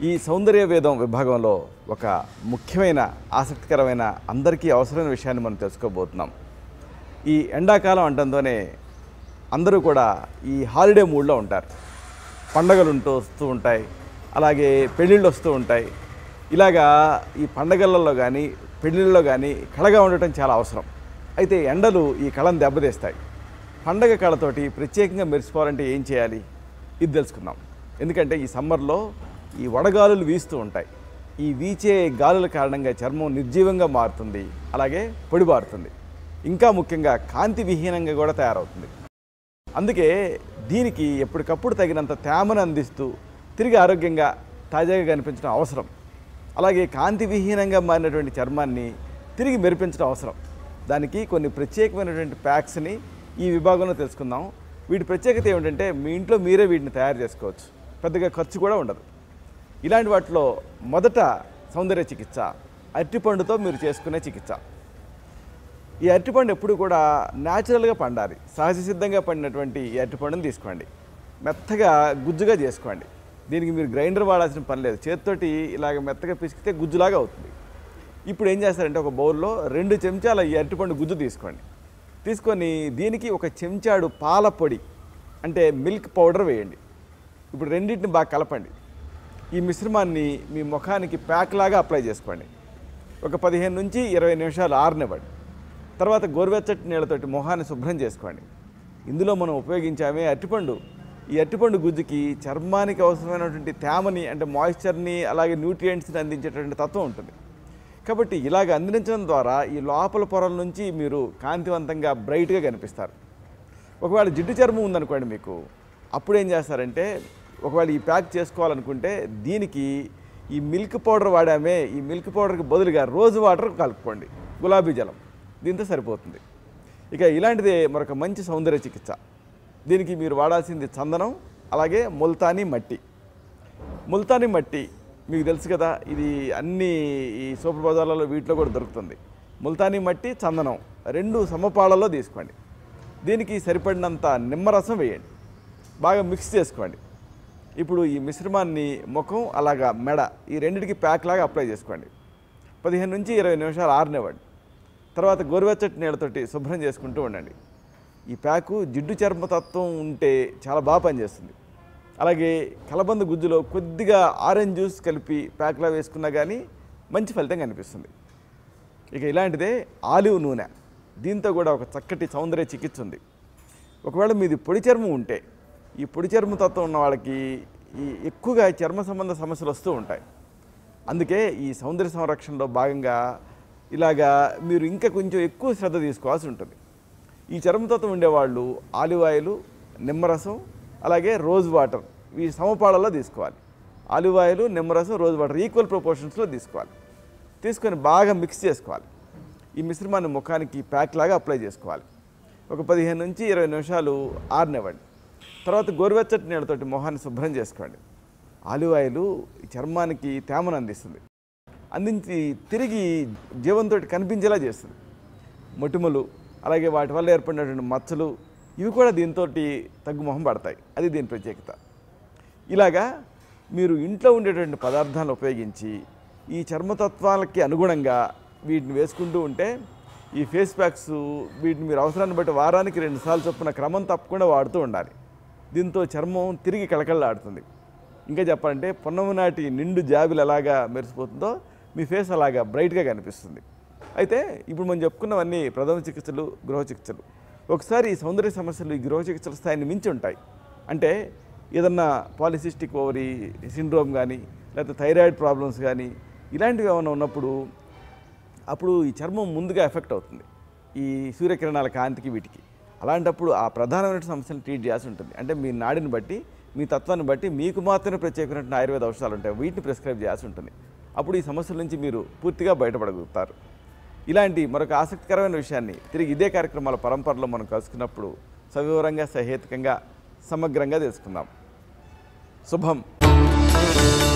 ఈ సౌందర్య వేదం విభాగంలో ఒక ముఖ్యమైన ఆసక్తికరమైన అందరికీ అవసరమైన విషయాన్ని మనం తెలుసుకోబోతున్నాం ఈ ఎండాకాలం అంటంతోనే అందరూ కూడా ఈ హాలిడే మూడ్లో ఉంటారు పండగలు ఉంటూ వస్తూ ఉంటాయి అలాగే పెళ్ళిళ్ళు వస్తూ ఉంటాయి ఇలాగా ఈ పండగలలో కానీ పెళ్ళిళ్ళలో కానీ కళగా ఉండటం చాలా అవసరం అయితే ఎండలు ఈ కళను దెబ్బతీస్తాయి పండగ కళతోటి ప్రత్యేకంగా మెరిసిపోవాలంటే ఏం చేయాలి ఇది తెలుసుకుందాం ఎందుకంటే ఈ సమ్మర్లో ఈ వడగాలులు వీస్తూ ఉంటాయి ఈ వీచే గాలుల కారణంగా చర్మం నిర్జీవంగా మారుతుంది అలాగే పొడిబారుతుంది ఇంకా ముఖ్యంగా కాంతి విహీనంగా కూడా తయారవుతుంది అందుకే దీనికి ఎప్పటికప్పుడు తగినంత తేమను అందిస్తూ తిరిగి ఆరోగ్యంగా తాజాగా కనిపించడం అవసరం అలాగే కాంతి విహీనంగా మారినటువంటి చర్మాన్ని తిరిగి మెరిపించడం అవసరం దానికి కొన్ని ప్రత్యేకమైనటువంటి ప్యాక్స్ని ఈ విభాగంలో తెలుసుకుందాం వీటి ప్రత్యేకత ఏమిటంటే మీ ఇంట్లో మీరే వీటిని తయారు చేసుకోవచ్చు పెద్దగా ఖర్చు కూడా ఉండదు ఇలాంటి వాటిలో మొదట సౌందర్య చికిత్స అరటిపండుతో మీరు చేసుకునే చికిత్స ఈ అరటిపండు ఎప్పుడు కూడా న్యాచురల్గా పండాలి సహజ సిద్ధంగా పండినటువంటి ఈ అరటిపండుని తీసుకోండి మెత్తగా గుజ్జుగా చేసుకోండి దీనికి మీరు గ్రైండర్ వాడాల్సిన పని లేదు చేతితోటి ఇలాగ మెత్తగా పిసికితే గుజ్జులాగా అవుతుంది ఇప్పుడు ఏం చేస్తారంటే ఒక బౌల్లో రెండు చెంచాల ఈ అరటిపండు గుజ్జు తీసుకోండి తీసుకొని దీనికి ఒక చెంచాడు పాల పొడి అంటే మిల్క్ పౌడర్ వేయండి ఇప్పుడు రెండింటిని బాగా కలపండి ఈ మిశ్రమాన్ని మీ ముఖానికి ప్యాక్ లాగా అప్లై చేసుకోండి ఒక పదిహేను నుంచి ఇరవై నిమిషాలు ఆరనివ్వండి తర్వాత గోరువెచ్చటి నీళ్ళతోటి మొహాన్ని శుభ్రం చేసుకోండి ఇందులో మనం ఉపయోగించామే అరటిపండు ఈ అరటిపండు గుజ్జుకి చర్మానికి అవసరమైనటువంటి తేమని అంటే మాయిశ్చర్ని అలాగే న్యూట్రియంట్స్ని అందించేటువంటి తత్వం ఉంటుంది కాబట్టి ఇలాగ అందించడం ద్వారా ఈ లోపల పొరల నుంచి మీరు కాంతివంతంగా బ్రైట్గా కనిపిస్తారు ఒకవేళ జిడ్డు చర్మం ఉందనుకోండి మీకు అప్పుడు ఏం చేస్తారంటే ఒకవేళ ఈ ప్యాక్ చేసుకోవాలనుకుంటే దీనికి ఈ మిల్క్ పౌడర్ వాడామే ఈ మిల్క్ పౌడర్కి బదులుగా రోజు వాటర్ కలుపుకోండి గులాబీ జలం దీంతో సరిపోతుంది ఇక ఇలాంటిదే మరొక మంచి సౌందర్య చికిత్స దీనికి మీరు వాడాల్సింది చందనం అలాగే ముల్తానీ మట్టి ముల్తానీ మట్టి మీకు తెలుసు కదా ఇది అన్ని ఈ సూపర్ బజార్లలో వీటిలో కూడా దొరుకుతుంది ముల్తానీ మట్టి చందనం రెండు సమపాళల్లో తీసుకోండి దీనికి సరిపడినంత నిమ్మరసం వేయండి బాగా మిక్స్ చేసుకోండి ఇప్పుడు ఈ మిశ్రమాన్ని ముఖం అలాగా మెడ ఈ రెండిటికి ప్యాక్ లాగా అప్లై చేసుకోండి పదిహేను నుంచి ఇరవై నిమిషాలు ఆరనివ్వండి తర్వాత గోరువెచ్చటి నీళ్ళతోటి శుభ్రం చేసుకుంటూ ఉండండి ఈ ప్యాకు జిడ్డు చర్మతత్వం ఉంటే చాలా బాగా పనిచేస్తుంది అలాగే కలబంద గుజ్జులో కొద్దిగా ఆరెంజ్ జ్యూస్ కలిపి ప్యాక్లా వేసుకున్నా కానీ మంచి ఫలితం కనిపిస్తుంది ఇక ఇలాంటిదే ఆలివ్ నూనె దీంతో కూడా ఒక చక్కటి సౌందర్య చికిత్స ఉంది ఒకవేళ మీది పొడి చర్మం ఉంటే ఈ పొడి చర్మ తత్వం ఉన్న వాళ్ళకి ఈ ఎక్కువగా చర్మ సంబంధ సమస్యలు వస్తూ ఉంటాయి అందుకే ఈ సౌందర్య సంరక్షణలో భాగంగా ఇలాగా మీరు ఇంకా కొంచెం ఎక్కువ శ్రద్ధ తీసుకోవాల్సి ఉంటుంది ఈ చర్మతత్వం ఉండేవాళ్ళు ఆలివ్ ఆయిల్ నిమ్మరసం అలాగే రోజ్ వాటర్ ఈ సమపాళలో తీసుకోవాలి ఆలివ్ ఆయిల్ నిమ్మరసం రోజ్ వాటర్ ఈక్వల్ ప్రపోర్షన్స్లో తీసుకోవాలి తీసుకొని బాగా మిక్స్ చేసుకోవాలి ఈ మిశ్రమాన్ని ముఖానికి ప్యాక్ లాగా అప్లై చేసుకోవాలి ఒక పదిహేను నుంచి ఇరవై నిమిషాలు ఆరనివ్వండి తర్వాత గోరువెచ్చటి నీళ్ళతోటి మొహాన్ని శుభ్రం చేసుకోండి ఆలివ్ ఆయిల్ ఈ చర్మానికి తేమను అందిస్తుంది అందించి తిరిగి జీవంతో కనిపించేలా చేస్తుంది మొటిమలు అలాగే వాటి వల్ల ఏర్పడినటువంటి మచ్చలు ఇవి కూడా దీంతో తగ్గుముఖం పడతాయి అది దీని ప్రత్యేకత ఇలాగా మీరు ఇంట్లో ఉండేటువంటి పదార్థాలను ఉపయోగించి ఈ చర్మతత్వాలకి అనుగుణంగా వీటిని వేసుకుంటూ ఉంటే ఈ ఫేస్ ప్యాక్స్ వీటిని మీరు అవసరాన్ని బట్టి వారానికి రెండు సార్లు చొప్పున క్రమం తప్పకుండా వాడుతూ ఉండాలి దీంతో చర్మం తిరిగి కళకళలాడుతుంది ఇంకా చెప్పాలంటే పొన్నము నాటి నిండు జాబిలు ఎలాగా మెరిసిపోతుందో మీ ఫేస్ అలాగా బ్రైట్గా కనిపిస్తుంది అయితే ఇప్పుడు మనం చెప్పుకున్నవన్నీ ప్రథమ చికిత్సలు గృహ చికిత్సలు ఒకసారి ఈ సౌందర్య సమస్యలు ఈ గృహ చికిత్సల స్థాయిని మించి ఉంటాయి అంటే ఏదన్నా పాలిసిస్టిక్ ఓవరీ సిండ్రోమ్ కానీ లేకపోతే థైరాయిడ్ ప్రాబ్లమ్స్ కానీ ఇలాంటివి ఏమైనా ఉన్నప్పుడు అప్పుడు ఈ చర్మం ముందుగా ఎఫెక్ట్ అవుతుంది ఈ సూర్యకిరణాల కాంతికి వీటికి అలాంటప్పుడు ఆ ప్రధానమైన సమస్యను ట్రీట్ చేయాల్సి ఉంటుంది అంటే మీ నాడిని బట్టి మీ తత్వాన్ని బట్టి మీకు మాత్రమే ప్రత్యేకమైనటువంటి ఆయుర్వేద ఔషధాలు ఉంటాయి వీటిని ప్రిస్క్రైబ్ చేయాల్సి ఉంటుంది అప్పుడు ఈ సమస్యల నుంచి మీరు పూర్తిగా బయటపడగలుగుతారు ఇలాంటి మరొక ఆసక్తికరమైన విషయాన్ని తిరిగి ఇదే కార్యక్రమాల పరంపరలో మనం కలుసుకున్నప్పుడు సవివరంగా సహేతుకంగా సమగ్రంగా తెలుసుకుందాం శుభం